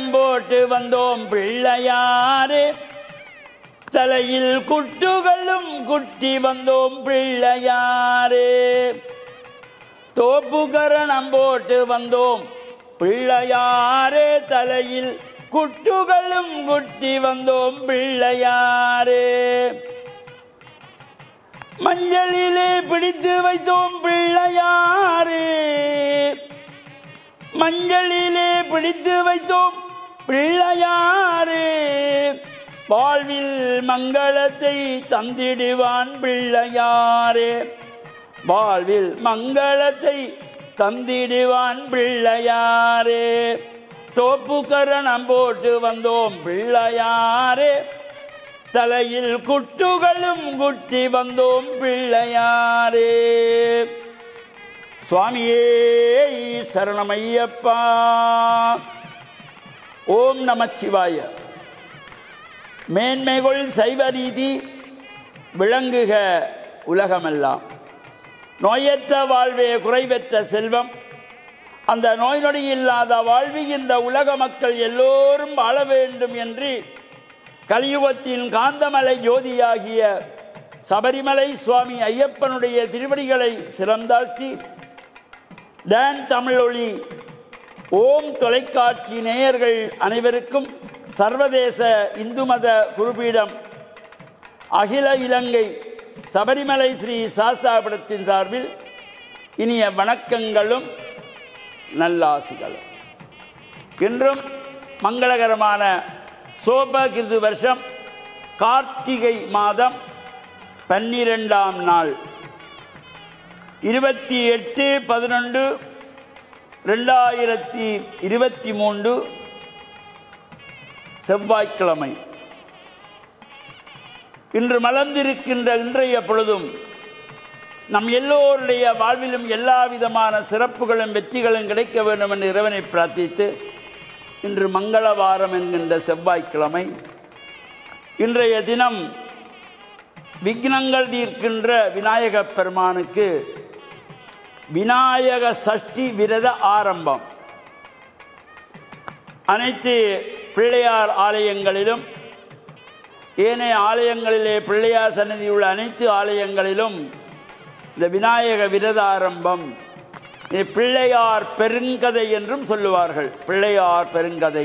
கரணம் போட்டு வந்தோம் பிள்ளையாரே தலையில் குட்டுகளும் குட்டி வந்தோம் பிள்ளையாரே தோப்பு கரணம் போட்டு வந்தோம் பிள்ளையாரே தலையில் குட்டுகளும் குட்டி வந்தோம் பிள்ளையாரே மஞ்சளிலே பிடித்து வைத்தோம் பிள்ளையாரே மஞ்சளிலே பிடித்து வைத்தோம் பிள்ளையாரே வாழ்வில் மங்களத்தை தந்திடுவான் பிள்ளையாரே வாழ்வில் மங்களத்தை தந்திடுவான் பிள்ளையாரே தோப்பு கரணம் போட்டு வந்தோம் பிள்ளையாரே தலையில் குட்டுகளும் குட்டி வந்தோம் பிள்ளையாரே சுவாமியே சரணமையப்பா ஓம் நமச்சிவாய மேன்மைகள் சைவ நீதி விளங்குக உலகமெல்லாம் நோயற்ற வாழ்வே குறைவற்ற செல்வம் அந்த நோய் நொடி இல்லாத வாழ்வு இந்த உலக மக்கள் எல்லோரும் வாழ வேண்டும் என்று கலியுகத்தின் காந்தமலை ஜோதியாகிய சபரிமலை சுவாமி ஐயப்பனுடைய திருவடிகளை சிறந்தாழ்த்தி டான் தமிழொலி ஓம் தொலைக்காட்சி நேயர்கள் அனைவருக்கும் சர்வதேச இந்து மத குருபீடம் அகில இலங்கை சபரிமலை ஸ்ரீ சாஸ்தாபடத்தின் சார்பில் இனிய வணக்கங்களும் நல்லாசிகளும் இன்றும் மங்களகரமான சோபகிருது வருஷம் கார்த்திகை மாதம் பன்னிரெண்டாம் நாள் இருபத்தி எட்டு பதினொன்று ரெண்டாயிரத்தி இருபத்தி மூன்று செவ்வாய்க்கிழமை இன்று மலர்ந்திருக்கின்ற இன்றைய பொழுதும் நம் எல்லோருடைய வாழ்விலும் எல்லா விதமான சிறப்புகளும் வெற்றிகளும் கிடைக்க வேண்டும் என்று இறைவனை பிரார்த்தித்து இன்று மங்களவாரம் என்கின்ற செவ்வாய்க்கிழமை இன்றைய தினம் விக்னங்கள் தீர்க்கின்ற விநாயகப் பெருமானுக்கு விநாயக சஷ்டி விரத ஆரம்பம் அனைத்து பிள்ளையார் ஆலயங்களிலும் ஏனைய ஆலயங்களிலே பிள்ளையார் சன்னதி உள்ள அனைத்து ஆலயங்களிலும் இந்த விநாயக விரத ஆரம்பம் இது பிள்ளையார் பெருங்கதை என்றும் சொல்லுவார்கள் பிள்ளையார் பெருங்கதை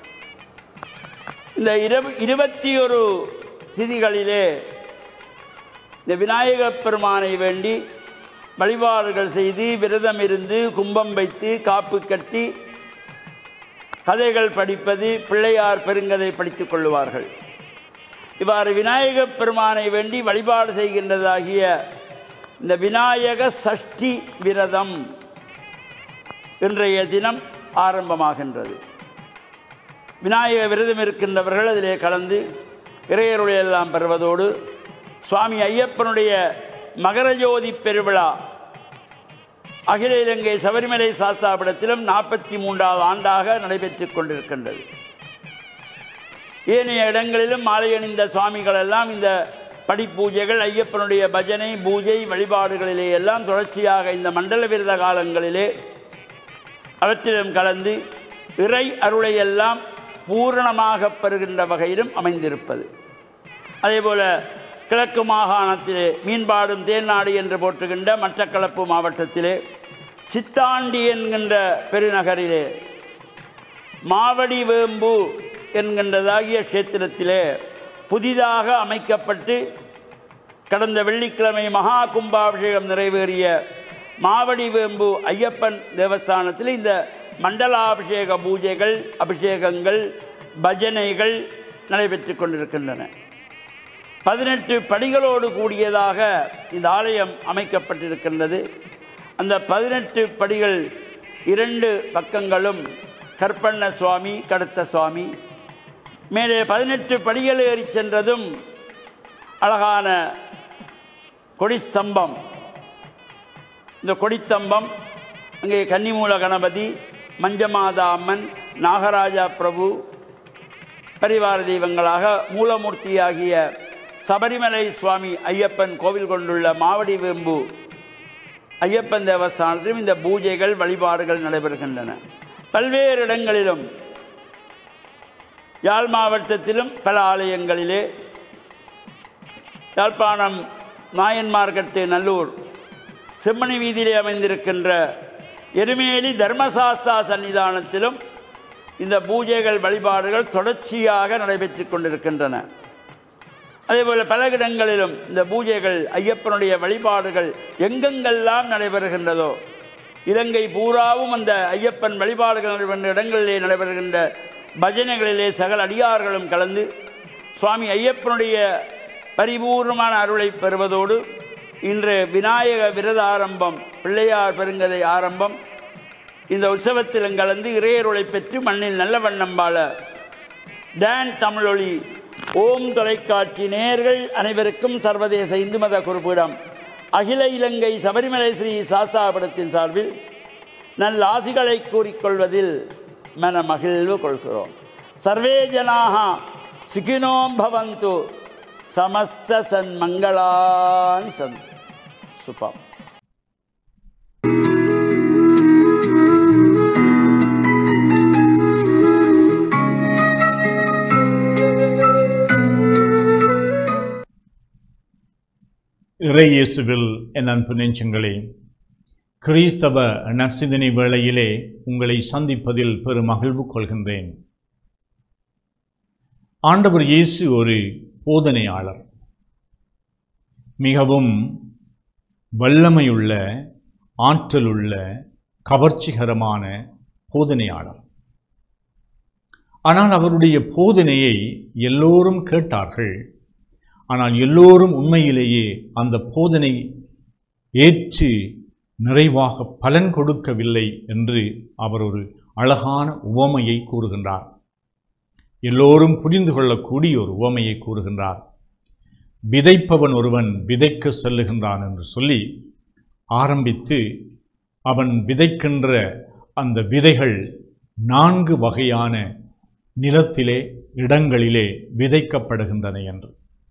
இந்த இரு இருபத்தி ஒரு திதிகளிலே இந்த விநாயகப் பெருமானை வேண்டி வழிபாடுகள் செய்து விரதம் இருந்து கும்பம் வைத்து காப்பு கட்டி கதைகள் படிப்பது பிள்ளையார் பெருங்கதை படித்துக் கொள்ளுவார்கள் இவ்வாறு விநாயகப் பெருமானை வேண்டி வழிபாடு செய்கின்றதாகிய இந்த விநாயக சஷ்டி விரதம் இன்றைய தினம் ஆரம்பமாகின்றது விநாயக விரதம் இருக்கின்றவர்கள் அதிலே கலந்து இறையருடைய எல்லாம் பெறுவதோடு சுவாமி ஐயப்பனுடைய மகரஜோதி பெருவிழா அகில இலங்கை சபரிமலை சாஸ்தாபடத்திலும் நாற்பத்தி மூன்றாவது ஆண்டாக நடைபெற்றுக் கொண்டிருக்கின்றது ஏனைய இடங்களிலும் மாலை அணிந்த சுவாமிகள் எல்லாம் இந்த படிப்பூஜைகள் ஐயப்பனுடைய பஜனை பூஜை வழிபாடுகளிலே எல்லாம் தொடர்ச்சியாக இந்த மண்டல விரத காலங்களிலே அவற்றிலும் கலந்து இறை அருளை எல்லாம் பூரணமாக பெறுகின்ற வகையிலும் அமைந்திருப்பது அதேபோல கிழக்கு மாகாணத்திலே மீன்பாடும் தேன்நாடு என்று போற்றுகின்ற மட்டக்களப்பு மாவட்டத்திலே சித்தாண்டி என்கின்ற பெருநகரிலே மாவடி வேம்பு என்கின்றதாகிய கஷேத்திரத்திலே புதிதாக அமைக்கப்பட்டு கடந்த வெள்ளிக்கிழமை மகா கும்பாபிஷேகம் நிறைவேறிய மாவடி வேம்பு ஐயப்பன் தேவஸ்தானத்தில் இந்த மண்டலாபிஷேக பூஜைகள் அபிஷேகங்கள் பஜனைகள் நடைபெற்று கொண்டிருக்கின்றன பதினெட்டு படிகளோடு கூடியதாக இந்த ஆலயம் அமைக்கப்பட்டிருக்கின்றது அந்த பதினெட்டு படிகள் இரண்டு பக்கங்களும் கற்பண்ண சுவாமி கடுத்த சுவாமி மேலே பதினெட்டு படிகள் ஏறி சென்றதும் அழகான கொடிஸ்தம்பம் இந்த கொடித்தம்பம் அங்கே கன்னிமூல கணபதி மஞ்சமாதா அம்மன் நாகராஜா பிரபு பரிவார தெய்வங்களாக மூலமூர்த்தியாகிய சபரிமலை சுவாமி ஐயப்பன் கோவில் கொண்டுள்ள மாவடி வேம்பு ஐயப்பன் தேவஸ்தானத்திலும் இந்த பூஜைகள் வழிபாடுகள் நடைபெறுகின்றன பல்வேறு இடங்களிலும் யாழ் மாவட்டத்திலும் பல ஆலயங்களிலே யாழ்ப்பாணம் நாயன்மார்கட்டு நல்லூர் செம்மணி வீதியிலே அமைந்திருக்கின்ற எருமேலி தர்மசாஸ்தா சன்னிதானத்திலும் இந்த பூஜைகள் வழிபாடுகள் தொடர்ச்சியாக நடைபெற்று கொண்டிருக்கின்றன அதேபோல் பல இடங்களிலும் இந்த பூஜைகள் ஐயப்பனுடைய வழிபாடுகள் எங்கெங்கெல்லாம் நடைபெறுகின்றதோ இலங்கை பூராவும் அந்த ஐயப்பன் வழிபாடுகள் நடைபெறுகின்ற இடங்களிலே நடைபெறுகின்ற பஜனைகளிலே சகல அடியார்களும் கலந்து சுவாமி ஐயப்பனுடைய பரிபூர்ணமான அருளை பெறுவதோடு இன்று விநாயக விரத ஆரம்பம் பிள்ளையார் பெருங்கதை ஆரம்பம் இந்த உற்சவத்திலும் கலந்து இறையருளை பெற்று மண்ணில் நல்ல வண்ணம் வாழ டான் தமிழொலி ஓம் தொலைக்காட்சி நேயர்கள் அனைவருக்கும் சர்வதேச இந்து மத குறிப்பிடம் அகில இலங்கை சபரிமலை ஸ்ரீ சாஸ்தாபடத்தின் சார்பில் நல்ல ஆசிகளை கூறிக்கொள்வதில் மன மகிழ்வு கொள்கிறோம் சர்வே ஜனாக சுகினோம் பவந்து சமஸ்த சன்மங்களான் சன் சுபம் இறையேசுவில் என் அன்பு நெஞ்சங்களே கிறிஸ்தவ நற்சிந்தனை வேளையிலே உங்களை சந்திப்பதில் பெரும் மகிழ்வு கொள்கின்றேன் ஆண்டவர் இயேசு ஒரு போதனையாளர் மிகவும் வல்லமையுள்ள ஆற்றலுள்ள கவர்ச்சிகரமான போதனையாளர் ஆனால் அவருடைய போதனையை எல்லோரும் கேட்டார்கள் ஆனால் எல்லோரும் உண்மையிலேயே அந்த போதனை ஏற்று நிறைவாக பலன் கொடுக்கவில்லை என்று அவர் ஒரு அழகான உவமையை கூறுகின்றார் எல்லோரும் புரிந்து கொள்ளக்கூடிய ஒரு உவமையை கூறுகின்றார் விதைப்பவன் ஒருவன் விதைக்க செல்லுகின்றான் என்று சொல்லி ஆரம்பித்து அவன் விதைக்கின்ற அந்த விதைகள் நான்கு வகையான நிலத்திலே இடங்களிலே விதைக்கப்படுகின்றன என்று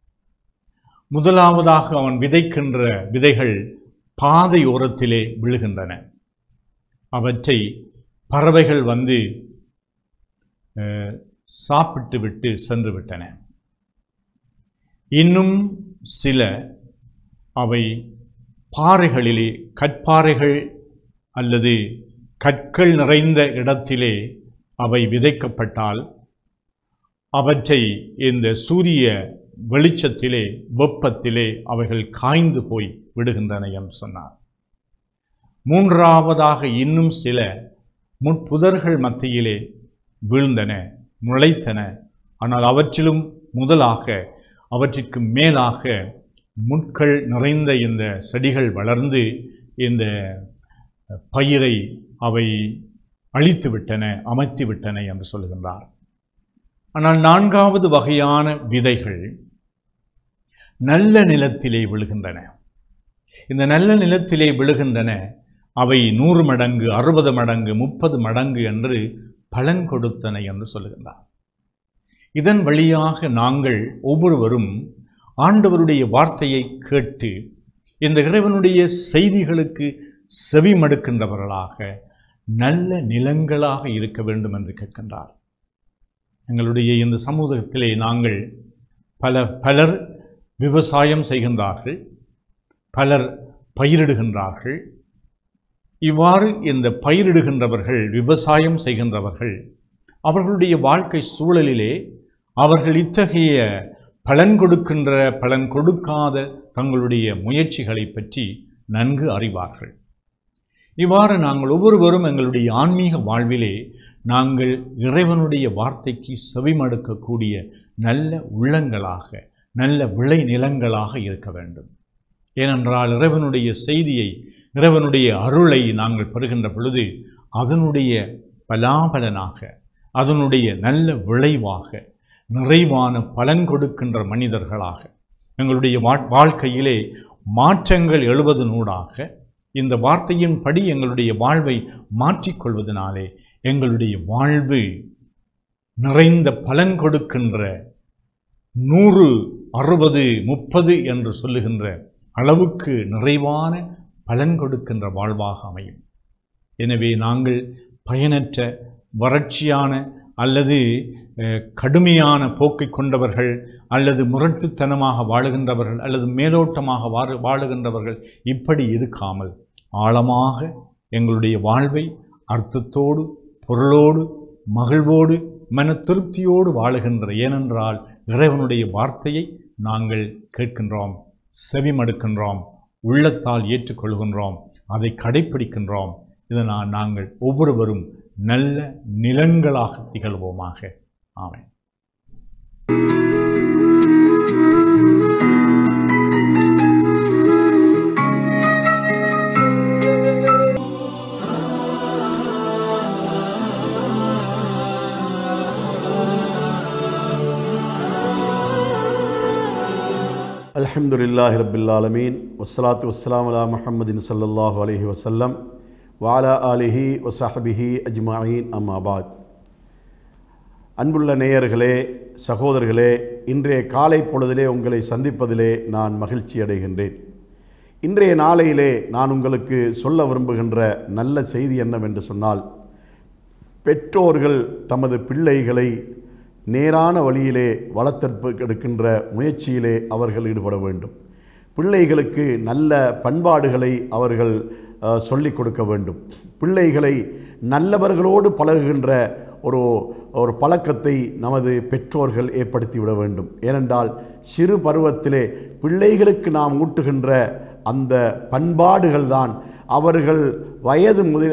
முதலாவதாக அவன் விதைக்கின்ற விதைகள் பாதையோரத்திலே விழுகின்றன அவற்றை பறவைகள் வந்து அஹ், சாப்பிட்டு விட்டு சென்று விட்டன இன்னும் சில அவை பாறைகளிலே கற்பாறைகள் அல்லது கற்கள் நிறைந்த இடத்திலே அவை விதைக்கப்பட்டால் அவற்றை இந்த சூரிய வெளிச்சத்திலே வெப்பத்திலே அவைகள் காய்ந்து போய் விடுகின்றன என்று சொன்னார் மூன்றாவதாக இன்னும் சில முட்புதர்கள் மத்தியிலே வீழ்ந்தன முளைத்தன ஆனால் அவற்றிலும் முதலாக அவற்றிற்கு மேலாக முட்கள் நிறைந்த இந்த செடிகள் வளர்ந்து இந்த பயிரை அவை அழித்து விட்டன அமைத்து விட்டன என்று சொல்லுகின்றார் ஆனால் நான்காவது வகையான விதைகள் நல்ல நிலத்திலே விழுகின்றன இந்த நல்ல நிலத்திலே விழுகின்றன அவை நூறு மடங்கு அறுபது மடங்கு முப்பது மடங்கு என்று பலன் கொடுத்தன என்று சொல்லுகின்றார் இதன் வழியாக நாங்கள் ஒவ்வொருவரும் ஆண்டவருடைய வார்த்தையை கேட்டு இந்த இறைவனுடைய செய்திகளுக்கு செவிமடுக்கின்றவர்களாக நல்ல நிலங்களாக இருக்க வேண்டும் என்று கேட்கின்றார் எங்களுடைய இந்த சமூகத்திலே நாங்கள் பல பலர் விவசாயம் செய்கின்றார்கள் பலர் பயிரிடுகின்றார்கள் இவ்வாறு இந்த பயிரிடுகின்றவர்கள் விவசாயம் செய்கின்றவர்கள் அவர்களுடைய வாழ்க்கை சூழலிலே அவர்கள் இத்தகைய பலன் கொடுக்கின்ற பலன் கொடுக்காத தங்களுடைய முயற்சிகளை பற்றி நன்கு அறிவார்கள் இவ்வாறு நாங்கள் ஒவ்வொருவரும் எங்களுடைய ஆன்மீக வாழ்விலே நாங்கள் இறைவனுடைய வார்த்தைக்கு செவிமடுக்கக்கூடிய நல்ல உள்ளங்களாக நல்ல விளை நிலங்களாக இருக்க வேண்டும் ஏனென்றால் இறைவனுடைய செய்தியை இறைவனுடைய அருளை நாங்கள் பெறுகின்ற பொழுது அதனுடைய பலாபலனாக அதனுடைய நல்ல விளைவாக நிறைவான பலன் கொடுக்கின்ற மனிதர்களாக எங்களுடைய வா- வாழ்க்கையிலே மாற்றங்கள் எழுவதனூடாக இந்த வார்த்தையின்படி எங்களுடைய வாழ்வை மாற்றிக்கொள்வதனாலே எங்களுடைய வாழ்வு நிறைந்த பலன் கொடுக்கின்ற நூறு அறுபது முப்பது என்று சொல்லுகின்ற அளவுக்கு நிறைவான பலன் கொடுக்கின்ற வாழ்வாக அமையும் எனவே நாங்கள் பயனற்ற வறட்சியான அல்லது அஹ், கடுமையான போக்கை கொண்டவர்கள் அல்லது முரட்டுத்தனமாக வாழுகின்றவர்கள் அல்லது மேலோட்டமாக வாழ வாழுகின்றவர்கள் இப்படி இருக்காமல் ஆழமாக எங்களுடைய வாழ்வை அர்த்தத்தோடு பொருளோடு மகிழ்வோடு மன திருப்தியோடு வாழுகின்ற ஏனென்றால் இறைவனுடைய வார்த்தையை நாங்கள் கேட்கின்றோம் செவிமடுக்கின்றோம் உள்ளத்தால் ஏற்றுக்கொள்கின்றோம் அதை கடைப்பிடிக்கின்றோம் இதனால் நாங்கள் ஒவ்வொருவரும் நல்ல நிலங்களாக திகழ்வோமாக ஆமென் الحمد لله رب العالمين والصلاة والسلام على محمد صلى الله عليه وسلم وعلى آله وصحبه أجمعين أما بعد அன்புள்ள நேயர்களே சகோதரர்களே இன்றைய காலை பொழுதிலே உங்களை சந்திப்பதிலே நான் மகிழ்ச்சி அடைகின்றேன் இன்றைய நாளையிலே நான் உங்களுக்கு சொல்ல விரும்புகின்ற நல்ல செய்தி என்னவென்று சொன்னால் பெற்றோர்கள் தமது பிள்ளைகளை நேரான வழியிலே வளர்த்தெடுப்பு எடுக்கின்ற முயற்சியிலே அவர்கள் ஈடுபட வேண்டும் பிள்ளைகளுக்கு நல்ல பண்பாடுகளை அவர்கள் அஹ், சொல்லிக் கொடுக்க வேண்டும் பிள்ளைகளை நல்லவர்களோடு பழகுகின்ற ஒரு ஒரு பழக்கத்தை நமது பெற்றோர்கள் ஏற்படுத்திவிட வேண்டும் ஏனென்றால் சிறு பருவத்திலே பிள்ளைகளுக்கு நாம் ஊட்டுகின்ற அந்த பண்பாடுகள் தான் அவர்கள் வயது முதி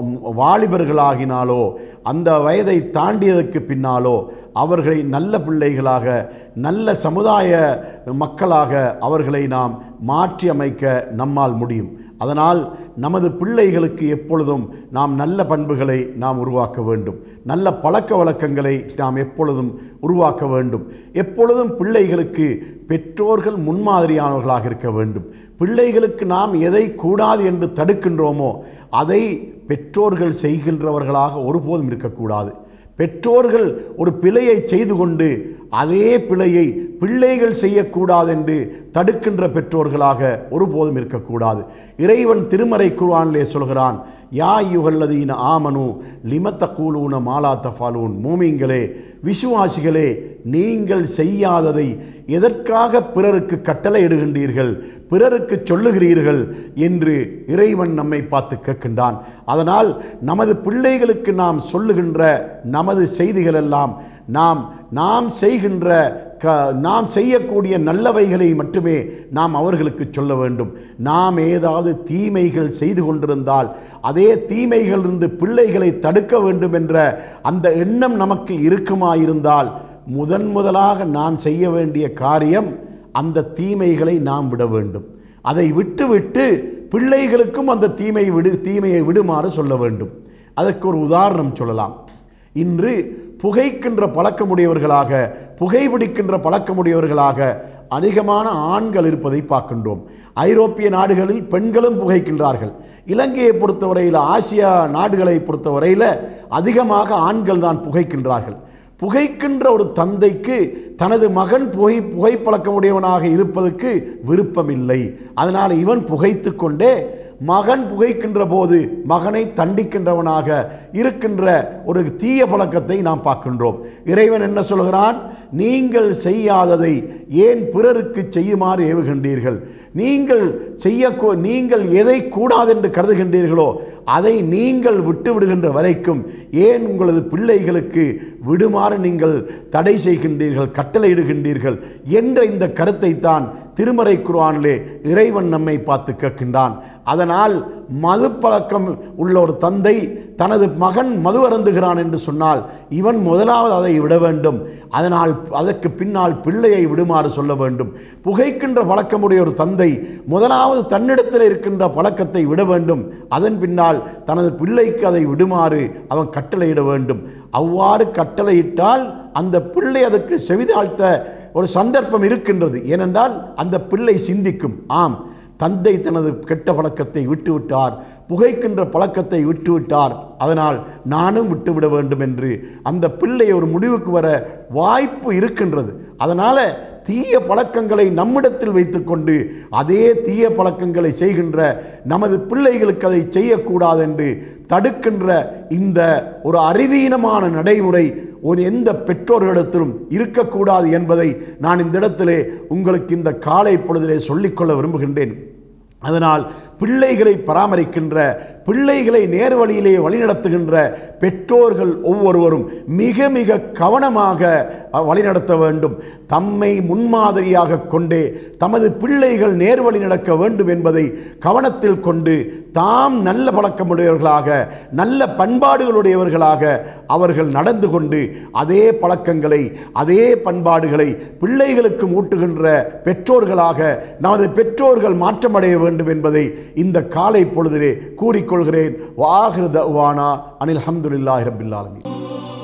வாலிபர்களாகினாலோ அந்த வயதை தாண்டியதற்கு பின்னாலோ அவர்களை நல்ல பிள்ளைகளாக நல்ல சமுதாய மக்களாக அவர்களை நாம் மாற்றி அமைக்க நம்மால் முடியும் அதனால் நமது பிள்ளைகளுக்கு எப்பொழுதும் நாம் நல்ல பண்புகளை நாம் உருவாக்க வேண்டும் நல்ல பழக்க வழக்கங்களை நாம் எப்பொழுதும் உருவாக்க வேண்டும் எப்பொழுதும் பிள்ளைகளுக்கு பெற்றோர்கள் முன்மாதிரியானவர்களாக இருக்க வேண்டும் பிள்ளைகளுக்கு நாம் எதை கூடாது என்று தடுக்கின்றோமோ அதை பெற்றோர்கள் செய்கின்றவர்களாக ஒருபோதும் இருக்கக்கூடாது பெற்றோர்கள் ஒரு பிழையை செய்து கொண்டு அதே பிழையை பிள்ளைகள் செய்யக்கூடாது என்று தடுக்கின்ற பெற்றோர்களாக ஒருபோதும் இருக்கக்கூடாது இறைவன் திருமறை குர்ஆனிலே சொல்கிறான் யா யுகல்லதீன ஆமனு லிமத்த கூலூன மாலா தஃபாலூன் மூமிங்களே விசுவாசிகளே நீங்கள் செய்யாததை எதற்காக பிறருக்கு கட்டளையிடுகின்றீர்கள் பிறருக்கு சொல்லுகிறீர்கள் என்று இறைவன் நம்மை பார்த்து கேட்கின்றான் அதனால் நமது பிள்ளைகளுக்கு நாம் சொல்லுகின்ற நமது செய்திகள் எல்லாம் நாம் நாம் செய்கின்ற க நாம் செய்யக்கூடிய நல்லவைகளை மட்டுமே நாம் அவர்களுக்கு சொல்ல வேண்டும் நாம் ஏதாவது தீமைகள் செய்து கொண்டிருந்தால் அதே தீமைகளிலிருந்து பிள்ளைகளை தடுக்க வேண்டும் என்ற அந்த எண்ணம் நமக்கு இருக்குமாயிருந்தால் முதன் முதலாக நாம் செய்ய வேண்டிய காரியம் அந்த தீமைகளை நாம் விட வேண்டும் அதை விட்டுவிட்டு பிள்ளைகளுக்கும் அந்த தீமை விடு தீமையை விடுமாறு சொல்ல வேண்டும் அதற்கு ஒரு உதாரணம் சொல்லலாம் இன்று புகைக்கின்ற பழக்கமுடையவர்களாக புகைப்பிடிக்கின்ற பழக்கமுடையவர்களாக அதிகமான ஆண்கள் இருப்பதை பார்க்கின்றோம் ஐரோப்பிய நாடுகளில் பெண்களும் புகைக்கின்றார்கள் இலங்கையை பொறுத்தவரையில் ஆசியா நாடுகளை பொறுத்தவரையில் அதிகமாக ஆண்கள் தான் புகைக்கின்றார்கள் புகைக்கின்ற ஒரு தந்தைக்கு தனது மகன் புகை புகைப்பழக்கமுடையவனாக இருப்பதற்கு விருப்பமில்லை அதனால் இவன் புகைத்து கொண்டே மகன் புகைக்கின்ற போது மகனை தண்டிக்கின்றவனாக இருக்கின்ற ஒரு தீய பழக்கத்தை நாம் பார்க்கின்றோம் இறைவன் என்ன சொல்கிறான் நீங்கள் செய்யாததை ஏன் பிறருக்கு செய்யுமாறு ஏவுகின்றீர்கள் நீங்கள் செய்ய நீங்கள் எதை கூடாதென்று கருதுகின்றீர்களோ அதை நீங்கள் விட்டு விடுகின்ற வரைக்கும் ஏன் உங்களது பிள்ளைகளுக்கு விடுமாறு நீங்கள் தடை செய்கின்றீர்கள் கட்டளையிடுகின்றீர்கள் என்ற இந்த கருத்தை தான் திருமறை குர்ஆனிலே இறைவன் நம்மை பார்த்து கேட்கின்றான் அதனால் மது பழக்கம் உள்ள ஒரு தந்தை தனது மகன் மது அருந்துகிறான் என்று சொன்னால் இவன் முதலாவது அதை விட வேண்டும் அதனால் அதற்கு பின்னால் பிள்ளையை விடுமாறு சொல்ல வேண்டும் புகைக்கின்ற பழக்கமுடைய ஒரு தந்தை முதலாவது தன்னிடத்தில் இருக்கின்ற பழக்கத்தை விட வேண்டும் அதன் பின்னால் தனது பிள்ளைக்கு அதை விடுமாறு அவன் கட்டளையிட வேண்டும் அவ்வாறு கட்டளையிட்டால் அந்த பிள்ளை அதற்கு செவிதாழ்த்த ஒரு சந்தர்ப்பம் இருக்கின்றது ஏனென்றால் அந்த பிள்ளை சிந்திக்கும் ஆம் தந்தை தனது கெட்ட பழக்கத்தை விட்டுவிட்டார் புகைக்கின்ற பழக்கத்தை விட்டுவிட்டார் அதனால் நானும் விட்டுவிட வேண்டும் என்று அந்த பிள்ளை ஒரு முடிவுக்கு வர வாய்ப்பு இருக்கின்றது அதனால் தீய பழக்கங்களை நம்மிடத்தில் வைத்துக்கொண்டு அதே தீய பழக்கங்களை செய்கின்ற நமது பிள்ளைகளுக்கு அதை செய்யக்கூடாது என்று தடுக்கின்ற இந்த ஒரு அறிவீனமான நடைமுறை ஒரு எந்த பெற்றோர்களிடத்திலும் இருக்கக்கூடாது என்பதை நான் இந்த இடத்திலே உங்களுக்கு இந்த காலை பொழுதிலே சொல்லிக்கொள்ள விரும்புகின்றேன் அதனால் பிள்ளைகளை பராமரிக்கின்ற பிள்ளைகளை நேர்வழியிலே வழிநடத்துகின்ற பெற்றோர்கள் ஒவ்வொருவரும் மிக மிக கவனமாக அஹ், வழிநடத்த வேண்டும் தம்மை முன்மாதிரியாக கொண்டே தமது பிள்ளைகள் நேர்வழி நடக்க வேண்டும் என்பதை கவனத்தில் கொண்டு தாம் நல்ல பழக்கமுடையவர்களாக நல்ல பண்பாடுகளுடையவர்களாக அவர்கள் நடந்து கொண்டு அதே பழக்கங்களை அதே பண்பாடுகளை பிள்ளைகளுக்கு ஊட்டுகின்ற பெற்றோர்களாக நமது பெற்றோர்கள் மாற்றமடைய வேண்டும் என்பதை இந்த காலை பொழுதிலே கூறிக்கொள்கிறேன் வாகிருத வானா அனில் அஹமதுல்லாஹி ரபில் ஆலமீன்